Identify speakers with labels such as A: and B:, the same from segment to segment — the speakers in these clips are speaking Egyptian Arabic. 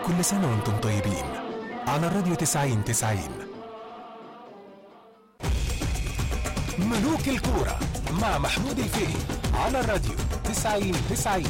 A: كل سنة وانتم طيبين على الراديو 90 90 ملوك الكورة مع محمود الفقي على الراديو 90 90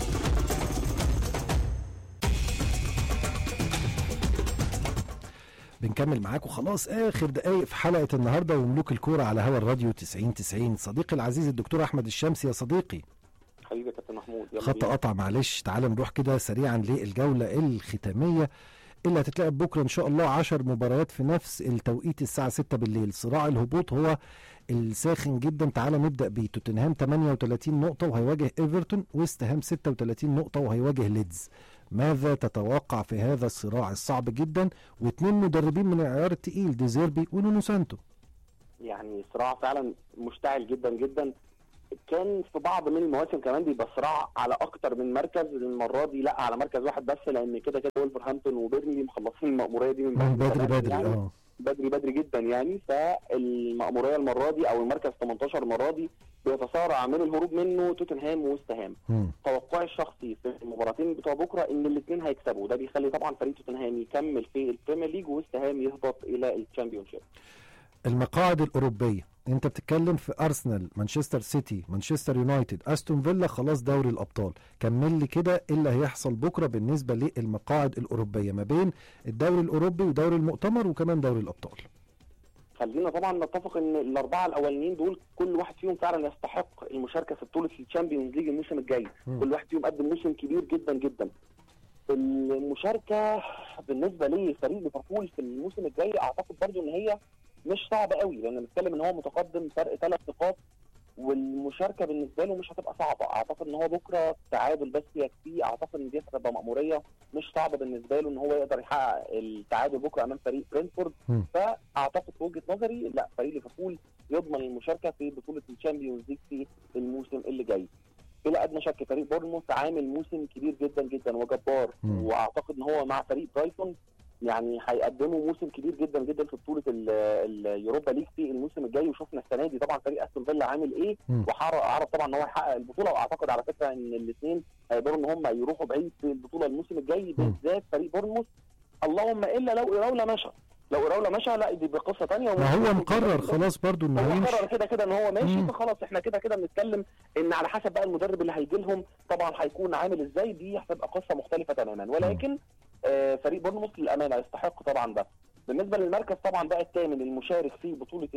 B: بنكمل معاكم خلاص اخر دقايق في حلقه النهارده وملوك الكوره على هوا الراديو 90 90 صديقي العزيز الدكتور احمد الشمسي يا صديقي
C: حبيبي يا كابتن محمود يلا
B: خط
C: بينا.
B: قطع معلش تعال نروح كده سريعا للجوله الختاميه اللي هتتلعب بكره ان شاء الله 10 مباريات في نفس التوقيت الساعه 6 بالليل صراع الهبوط هو الساخن جدا تعال نبدا بيه توتنهام 38 نقطه وهيواجه ايفرتون ويست هام 36 نقطه وهيواجه ليدز ماذا تتوقع في هذا الصراع الصعب جدا واثنين مدربين من العيار التقيل ديزيربي ونونو سانتو
C: يعني صراع فعلا مشتعل جدا جدا كان في بعض من المواسم كمان بيبقى صراع على اكتر من مركز المره دي لا على مركز واحد بس لان كده كده ولفرهامبتون وبيرنلي مخلصين المأموريه دي من
B: من بدري
C: زمان
B: بدري
C: يعني.
B: اه
C: بدري بدري جدا يعني فالمأموريه المره دي او المركز 18 المره دي بيتصارع من الهروب منه توتنهام وويست هام
B: مم.
C: توقعي الشخصي في المباراتين بتوع بكره ان الاثنين هيكسبوا ده بيخلي طبعا فريق توتنهام يكمل في البريمير ليج وويست هام يهبط الى الشامبيونشيب
B: المقاعد الاوروبيه انت بتتكلم في ارسنال مانشستر سيتي مانشستر يونايتد استون فيلا خلاص دوري الابطال كمل لي كده ايه اللي هيحصل بكره بالنسبه للمقاعد الاوروبيه ما بين الدوري الاوروبي ودوري المؤتمر وكمان دوري الابطال
C: خلينا طبعا نتفق ان الاربعه الاولانيين دول كل واحد فيهم فعلا يستحق المشاركه في بطوله الشامبيونز ليج الموسم الجاي
B: مم.
C: كل واحد فيهم قدم موسم كبير جدا جدا المشاركه بالنسبه لفريق ليفربول في الموسم الجاي اعتقد برضو ان هي مش صعبه قوي لان بنتكلم ان هو متقدم فرق ثلاث نقاط والمشاركه بالنسبه له مش هتبقى صعبه اعتقد ان هو بكره تعادل بس يكفيه اعتقد ان دي هتبقى مأموريه مش صعبه بالنسبه له ان هو يقدر يحقق التعادل بكره امام فريق برينفورد
B: مم.
C: فاعتقد في وجهه نظري لا فريق ليفربول يضمن المشاركه في بطوله الشامبيونز ليج في الموسم اللي جاي بلا ادنى شك فريق بورنموث عامل موسم كبير جدا جدا وجبار
B: مم.
C: واعتقد ان هو مع فريق برايتون يعني هيقدموا موسم كبير جدا جدا في بطوله ال- اليوروبا ليج في الموسم الجاي وشفنا السنه دي طبعا فريق استون فيلا عامل ايه
B: مم.
C: وعرف طبعا ان هو يحقق البطوله واعتقد على فكره ان الاثنين هيقدروا ان هم يروحوا بعيد في البطوله الموسم الجاي
B: مم.
C: بالذات فريق بورنموث اللهم الا لو ايراولا مشى لو ايراولا مشى لا دي بقصه ثانيه
B: ما هو مقرر خلاص برضو انه
C: هو
B: هيمشي
C: قرر كده كده ان هو ماشي
B: مم.
C: فخلاص احنا كده كده بنتكلم ان على حسب بقى المدرب اللي هيجي لهم طبعا هيكون عامل ازاي دي هتبقى قصه مختلفه تماما ولكن آه فريق بورنموث للامانه يستحق طبعا ده بالنسبه للمركز طبعا بقى الثامن المشارك في بطوله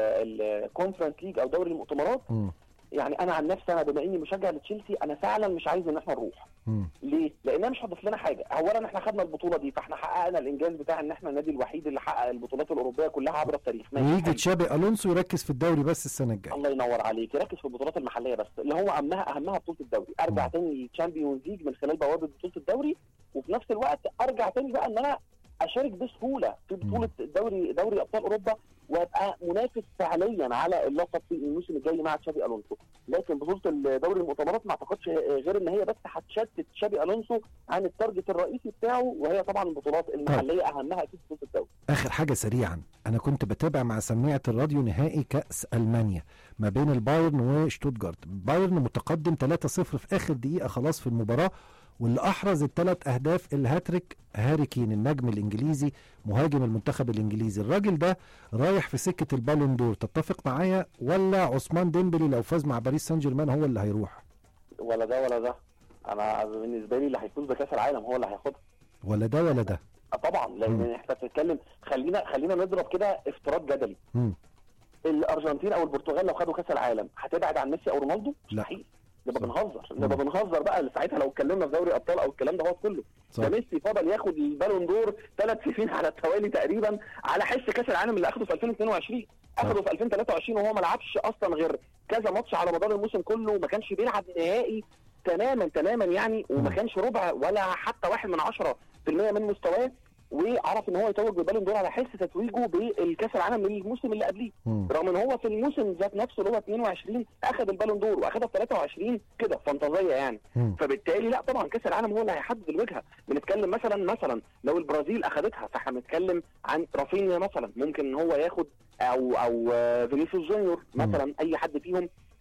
C: الكونفرنس ليج او دوري المؤتمرات
B: مم.
C: يعني انا عن نفسي انا بما اني مشجع لتشيلسي انا فعلا مش عايز ان احنا نروح
B: مم.
C: ليه؟ لانها مش هتضيف لنا حاجه، اولا احنا خدنا البطوله دي فاحنا حققنا الانجاز بتاع ان احنا النادي الوحيد اللي حقق البطولات الاوروبيه كلها عبر التاريخ ماشي
B: ويجي
C: حلو.
B: تشابي الونسو يركز في الدوري بس السنه الجايه
C: الله ينور عليك يركز في البطولات المحليه بس اللي هو اهمها اهمها بطوله الدوري ارجع
B: مم.
C: تاني للتشامبيونز ليج من خلال بوابه بطوله الدوري وفي نفس الوقت ارجع تاني بقى ان انا اشارك بسهوله في بطوله دوري دوري ابطال اوروبا وابقى منافس فعليا على اللقب في الموسم الجاي مع تشابي الونسو لكن بطوله دوري المؤتمرات ما اعتقدش غير ان هي بس هتشتت تشابي الونسو عن التارجت الرئيسي بتاعه وهي طبعا البطولات المحليه اهمها اكيد بطوله الدوري
B: اخر حاجه سريعا انا كنت بتابع مع سماعه الراديو نهائي كاس المانيا ما بين البايرن وشتوتجارت بايرن متقدم 3-0 في اخر دقيقه خلاص في المباراه واللي احرز الثلاث اهداف الهاتريك هاري كين النجم الانجليزي مهاجم المنتخب الانجليزي الراجل ده رايح في سكه البالون دور تتفق معايا ولا عثمان ديمبلي لو فاز مع باريس سان جيرمان هو اللي هيروح
C: ولا ده ولا ده انا بالنسبه لي اللي هيفوز بكاس العالم هو اللي هياخدها
B: ولا ده ولا ده
C: آه طبعا لان
B: مم.
C: احنا بنتكلم خلينا خلينا نضرب كده افتراض جدلي
B: مم.
C: الارجنتين او البرتغال لو خدوا كاس العالم هتبعد عن ميسي او رونالدو
B: لا.
C: مستحيل نبقى
B: صح.
C: بنهزر
B: مم.
C: نبقى بنهزر بقى ساعتها لو اتكلمنا في دوري ابطال او الكلام ده هو كله
B: صح.
C: ده ميسي فضل ياخد البالون دور ثلاث سنين على التوالي تقريبا على حس كاس العالم اللي اخده في 2022 اخده في 2023 وهو ما لعبش اصلا غير كذا ماتش على مدار الموسم كله ما كانش بيلعب نهائي تماما تماما يعني وما
B: مم.
C: كانش ربع ولا حتى واحد من عشرة في المية من مستواه وعرف ان هو يتوج بالبالون دور على حس تتويجه بالكاس العالم الموسم اللي قبليه
B: مم.
C: رغم ان هو في الموسم ذات نفسه اللي هو 22 اخذ البالون دور واخدها في 23 كده فانتازيه يعني
B: مم.
C: فبالتالي لا طبعا كاس العالم هو اللي هيحدد الوجهه بنتكلم مثلا مثلا لو البرازيل اخذتها فاحنا بنتكلم عن رافينيا مثلا ممكن ان هو ياخد او او آه، فينيسيوس جونيور
B: مم.
C: مثلا اي حد فيهم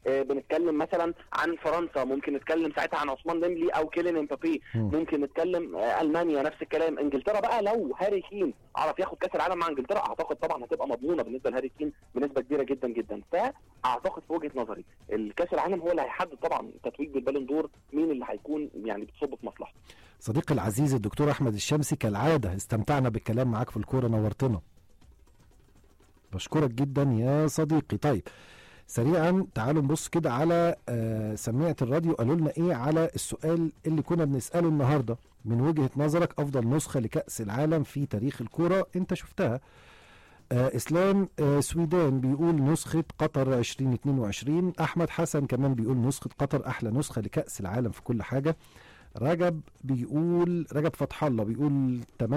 C: آه، بنتكلم مثلا عن فرنسا ممكن نتكلم ساعتها عن عثمان ديمبلي او كيلين امبابي
B: مم.
C: ممكن نتكلم آه، المانيا نفس الكلام انجلترا بقى لو هاري كين عرف ياخد كاس العالم مع انجلترا اعتقد طبعا هتبقى مضمونه بالنسبه لهاري كين بنسبه كبيره جدا جدا فاعتقد في وجهه نظري الكاس العالم هو اللي هيحدد طبعا التتويج بالبالون دور مين اللي هيكون يعني بتصب في مصلحته
B: صديقي العزيز الدكتور احمد الشمسي كالعاده استمتعنا بالكلام معاك في الكوره نورتنا بشكرك جدا يا صديقي طيب سريعا تعالوا نبص كده على آه سماعه الراديو قالوا لنا ايه على السؤال اللي كنا بنساله النهارده من وجهه نظرك افضل نسخه لكاس العالم في تاريخ الكوره انت شفتها آه اسلام آه سويدان بيقول نسخه قطر 2022 احمد حسن كمان بيقول نسخه قطر احلى نسخه لكاس العالم في كل حاجه رجب بيقول رجب فتح الله بيقول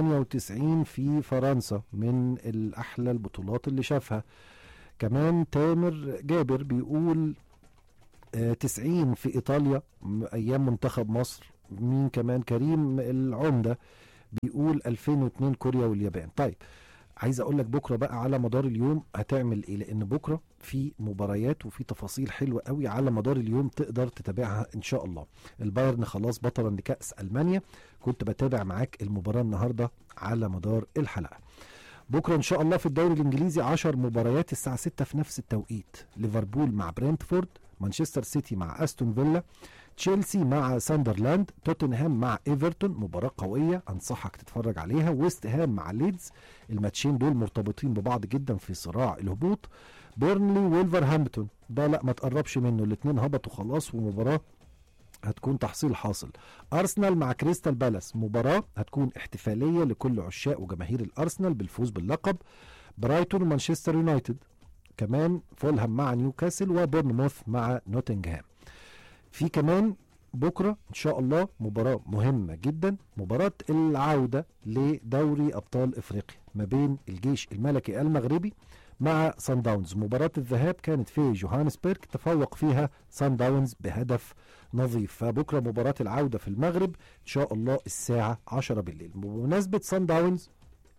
B: 98 في فرنسا من الأحلى البطولات اللي شافها كمان تامر جابر بيقول آه، 90 في إيطاليا م- أيام منتخب مصر مين كمان كريم العمدة بيقول 2002 كوريا واليابان طيب عايز اقول لك بكره بقى على مدار اليوم هتعمل ايه لان بكره في مباريات وفي تفاصيل حلوه قوي على مدار اليوم تقدر تتابعها ان شاء الله البايرن خلاص بطلا لكاس المانيا كنت بتابع معاك المباراه النهارده على مدار الحلقه بكره ان شاء الله في الدوري الانجليزي 10 مباريات الساعه 6 في نفس التوقيت ليفربول مع برنتفورد مانشستر سيتي مع استون فيلا تشيلسي مع ساندرلاند توتنهام مع ايفرتون مباراه قويه انصحك تتفرج عليها ويست هام مع ليدز الماتشين دول مرتبطين ببعض جدا في صراع الهبوط بيرنلي وولفرهامبتون ده لا ما تقربش منه الاثنين هبطوا خلاص ومباراه هتكون تحصيل حاصل ارسنال مع كريستال بالاس مباراه هتكون احتفاليه لكل عشاق وجماهير الارسنال بالفوز باللقب برايتون ومانشستر يونايتد كمان فولهام مع نيوكاسل وبورنموث مع نوتنغهام في كمان بكره ان شاء الله مباراه مهمه جدا مباراه العوده لدوري ابطال افريقيا ما بين الجيش الملكي المغربي مع سان داونز مباراة الذهاب كانت في جوهانسبرج تفوق فيها سان داونز بهدف نظيف فبكرة مباراة العودة في المغرب إن شاء الله الساعة 10 بالليل بمناسبة سان داونز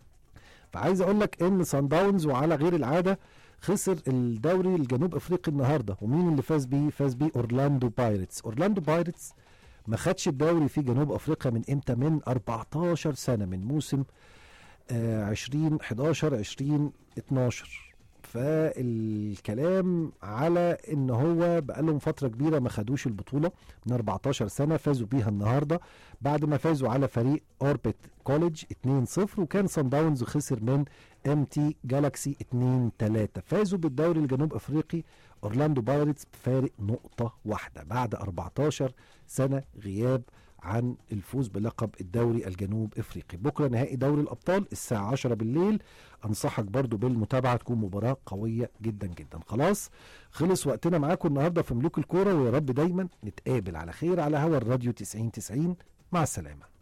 B: فعايز أقول لك إن سان داونز وعلى غير العادة خسر الدوري الجنوب افريقي النهارده ومين اللي فاز بيه فاز بيه اورلاندو بايرتس اورلاندو بايرتس ما خدش الدوري في جنوب افريقيا من امتى من 14 سنه من موسم آه 20 11 20 12 فالكلام على ان هو بقالهم فتره كبيره ما خدوش البطوله من 14 سنه فازوا بيها النهارده بعد ما فازوا على فريق اوربت كوليدج 2-0 وكان سان داونز خسر من ام تي جالاكسي 2 3 فازوا بالدوري الجنوب افريقي اورلاندو بايرتس بفارق نقطه واحده بعد 14 سنه غياب عن الفوز بلقب الدوري الجنوب افريقي بكره نهائي دوري الابطال الساعه 10 بالليل انصحك برضو بالمتابعه تكون مباراه قويه جدا جدا خلاص خلص وقتنا معاكم النهارده في ملوك الكوره ويا رب دايما نتقابل على خير على هوا الراديو 90 90 مع السلامه